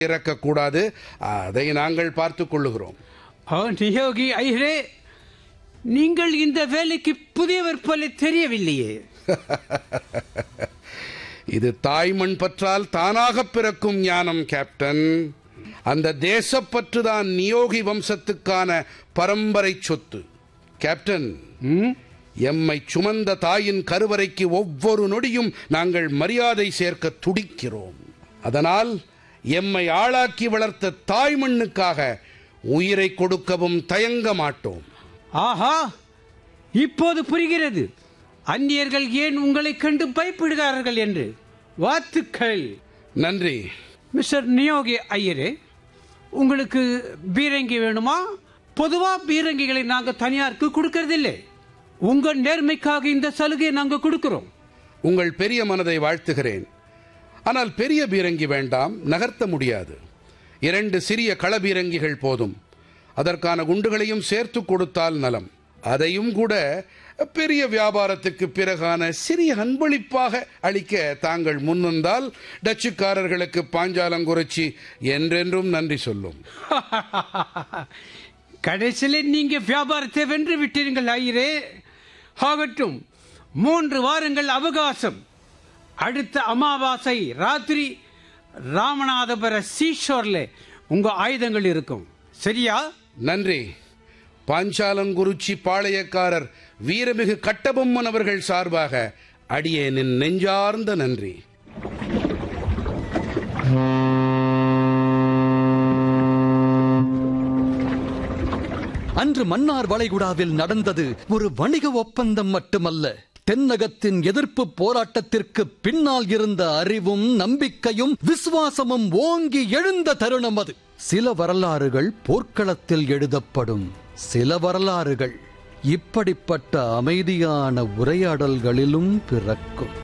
இறக்கக்கூடாது அதை நாங்கள் பார்த்துக் கொள்ளுகிறோம் ஓ நியோகி ஐயரே நீங்கள் இந்த வேலைக்கு புதியவர் போல தெரியவில்லையே இது தாய்மண் பற்றால் தானாக பிறக்கும் ஞானம் கேப்டன் அந்த தேசப்பற்றுதான் நியோகி வம்சத்துக்கான பரம்பரை சொத்து கேப்டன் ம்? எம்மை சுமந்த தாயின் கருவறைக்கு ஒவ்வொரு நொடியும் நாங்கள் மரியாதை சேர்க்க துடிக்கிறோம் அதனால் எம்மை ஆளாக்கி வளர்த்த தாய்மண்ணுக்காக உயிரை கொடுக்கவும் தயங்க மாட்டோம் ஆஹா இப்போது புரிகிறது அந்நியர்கள் ஏன் உங்களைக் கண்டு பயப்படுகிறார்கள் என்று வாழ்த்துக்கள் நன்றி மிஸ்டர் நியோகி ஐயரே உங்களுக்கு பீரங்கி வேணுமா பொதுவா பீரங்கிகளை நாங்க தனியாருக்கு கொடுக்கறதில்லை உங்க நேர்மைக்காக இந்த சலுகையை நாங்க கொடுக்கிறோம் உங்கள் பெரிய மனதை வாழ்த்துகிறேன் ஆனால் பெரிய பீரங்கி வேண்டாம் நகர்த்த முடியாது இரண்டு சிறிய களபீரங்கிகள் போதும் அதற்கான குண்டுகளையும் சேர்த்து கொடுத்தால் நலம் அதையும் கூட பெரிய வியாபாரத்துக்கு பிறகான சிறிய அன்பளிப்பாக அளிக்க தாங்கள் முன்வந்தால் டச்சுக்காரர்களுக்கு பாஞ்சாலங்குறிச்சி என்றென்றும் நன்றி சொல்லும் கடைசியில் நீங்க வியாபாரத்தை வென்று விட்டீர்கள் ஐயரே ஆகட்டும் மூன்று வாரங்கள் அவகாசம் அடுத்த அமாவாசை ராத்திரி ராமநாதபுர சீஷோர்ல உங்க ஆயுதங்கள் இருக்கும் சரியா நன்றி பாஞ்சாலங்குறிச்சி பாளையக்காரர் வீரமிகு கட்டபொம்மன் அவர்கள் சார்பாக அடியேனின் நெஞ்சார்ந்த நன்றி அன்று மன்னார் வளைகுடாவில் நடந்தது ஒரு வணிக ஒப்பந்தம் மட்டுமல்ல தென்னகத்தின் எதிர்ப்பு போராட்டத்திற்கு பின்னால் இருந்த அறிவும் நம்பிக்கையும் விசுவாசமும் ஓங்கி எழுந்த தருணம் அது சில வரலாறுகள் போர்க்களத்தில் எழுதப்படும் சில வரலாறுகள் இப்படிப்பட்ட அமைதியான உரையாடல்களிலும் பிறக்கும்